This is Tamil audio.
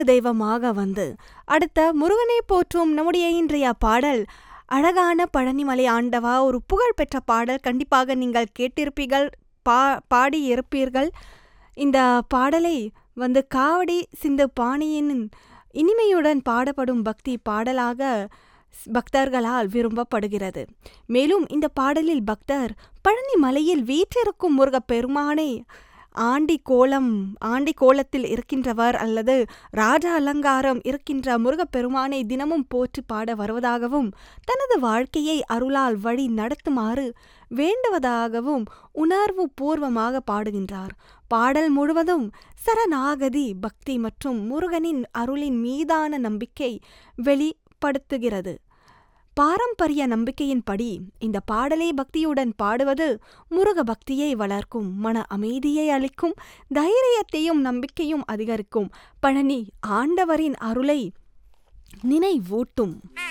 தெய்வமாக வந்து அடுத்த முருகனை போற்றும் நம்முடைய இன்றைய பாடல் அழகான பழனிமலை ஆண்டவா ஒரு புகழ்பெற்ற பாடல் கண்டிப்பாக நீங்கள் கேட்டிருப்பீர்கள் பா பாடி இருப்பீர்கள் இந்த பாடலை வந்து காவடி சிந்து பாணியின் இனிமையுடன் பாடப்படும் பக்தி பாடலாக பக்தர்களால் விரும்பப்படுகிறது மேலும் இந்த பாடலில் பக்தர் பழனி மலையில் வீற்றிருக்கும் முருகப் பெருமானை ஆண்டி கோலம் ஆண்டி கோலத்தில் இருக்கின்றவர் அல்லது ராஜ அலங்காரம் இருக்கின்ற முருகப்பெருமானை தினமும் போற்றி பாட வருவதாகவும் தனது வாழ்க்கையை அருளால் வழி நடத்துமாறு வேண்டுவதாகவும் உணர்வு பூர்வமாக பாடுகின்றார் பாடல் முழுவதும் சரணாகதி பக்தி மற்றும் முருகனின் அருளின் மீதான நம்பிக்கை வெளிப்படுத்துகிறது பாரம்பரிய நம்பிக்கையின்படி இந்த பாடலை பக்தியுடன் பாடுவது முருக பக்தியை வளர்க்கும் மன அமைதியை அளிக்கும் தைரியத்தையும் நம்பிக்கையும் அதிகரிக்கும் பழனி ஆண்டவரின் அருளை நினைவூட்டும்